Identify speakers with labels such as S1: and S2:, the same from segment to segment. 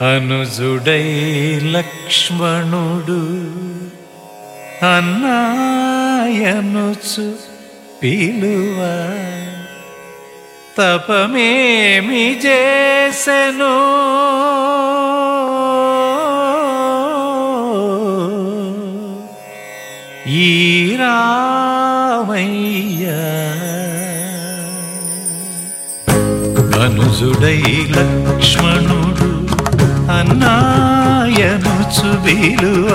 S1: అనుజుడై లక్ష్మణుడు అన్నాయనుచు పిలువ తపమేమి చేసెను ఈ రామయ్య అనుజుడై లక్ష్మణుడు అన్నాయనుచు విలువ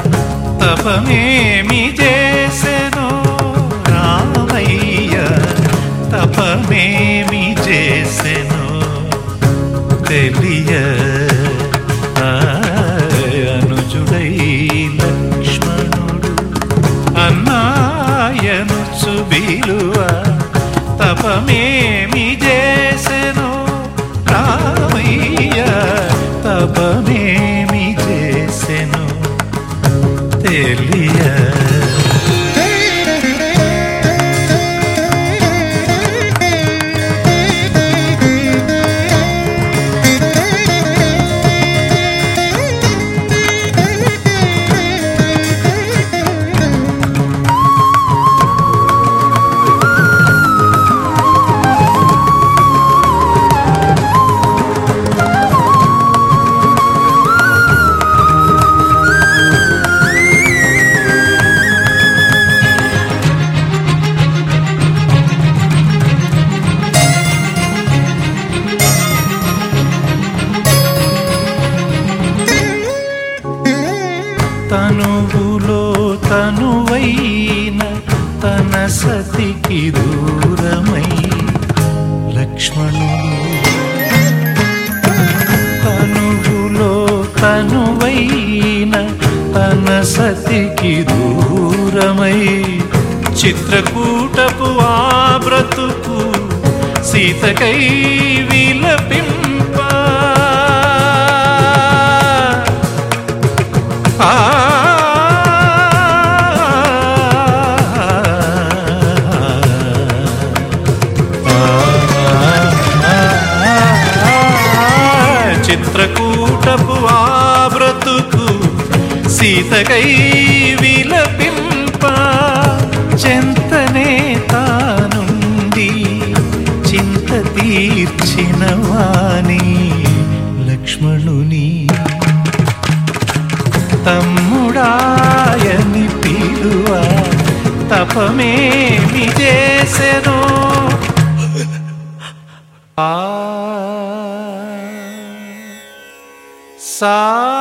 S1: తపమేమి చేసెను రామయ్య తపమేమి చేసెను తెలియ ఆ, అనుజుడై లక్ష్మణుడు అన్నాయనుచు విలువ తపమేమి చేసెను రామయ్య తపమేమి చేసెను తెలియ తనువులో తనువైన తన సతికి దూరమై లక్ష్మణుడు తనువులో తనువైన తన సతికి దూరమై చిత్రకూటపు ఆ బ్రతుకు సీతకై విలపింప ఆ చిత్రకూటపు ఆ బ్రతుకు సీతకై విలపింప చెంతనే తానుండి చింత తీర్చిన వాణి లక్ష్మణుని తమ్ముడాయని పిలువ తపమేమి చేసెను ఆ సా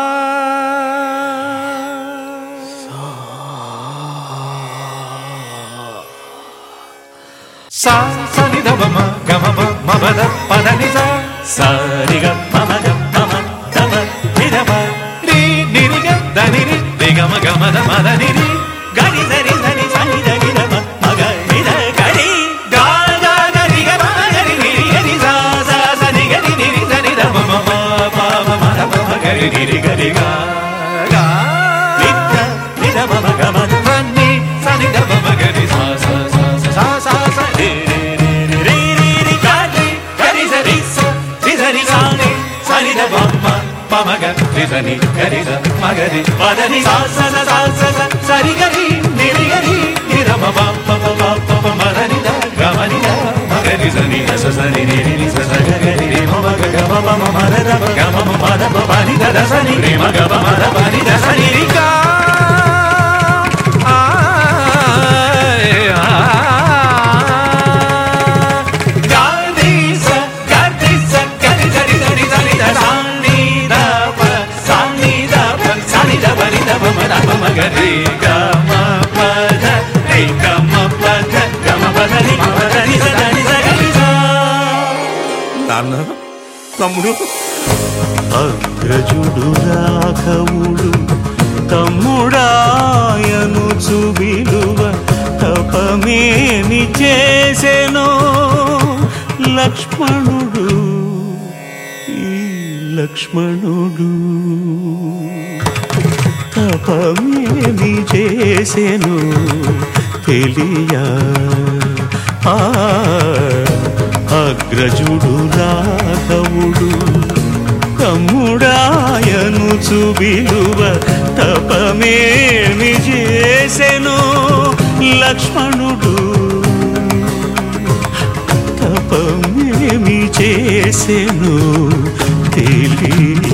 S1: సా సని దమ గమ మమద పదని సా
S2: సారిగ మమగ మమ తమ నిరమ
S1: రి నిరిగ దని రి గమ గమ ద మద నిరి
S2: గరి సరి సరి సని దగి నమ మగ నిద గరి
S1: గా గా గరి గ మ గరి నిరి గరి సా సా సని గరి నిరి సని ద మ మ మ ప మ మ ద మ మ గరి నిరి గరి గా గా
S2: నిద నిద మమ గమ
S1: సని సని ద మ మ గరి సా సా సా సా సా సా
S2: రి రి రి రి రి రి గరి గరి సరి స రి సరి సాని సని ద బమ్మ
S1: పమ గ రి సని గరి ద మ గరి
S2: పదని సా స స స స స సరి గరి నిరి గరి నిర మమ ప ప ప ప ప మ ర ని ద గ మ ని ద మ గరి సని ద స స ని ని ని ని స స గ గరి రి మ మ గ గ మ మ మ మ ర ద మ గ మ మ మ ద ప ప ని ద ద స ని రి మ గ ప మ ద ప ని ద స ని రి
S1: గా ఆయ్ ఆ
S2: గాది స గది స గరి గరి గరి గరి ద స ని ద ప స ని ద ప స ని ద ప ని ద ప మ ద ప మ గ రి గ మ ప ద రి గ మ ప ద గ మ ప ద ని మ ప ద ని స ద ని స గ రి స
S3: నాన్న తమ్ముడు
S1: అగ్రజుడు రాఘవుడు తమ్ముడాయను చుబిలువ తపమేమి చేసెనో లక్ష్మణుడు ఈ లక్ష్మణుడు తపమేమి చేసెను తెలియ ఆ అగ్రజుడు రాఘవుడు తమ్ముడా
S2: తెలుసు విలువ తపమేమి చేసెను లక్ష్మణుడు తపమేమి చేసెను తెలియ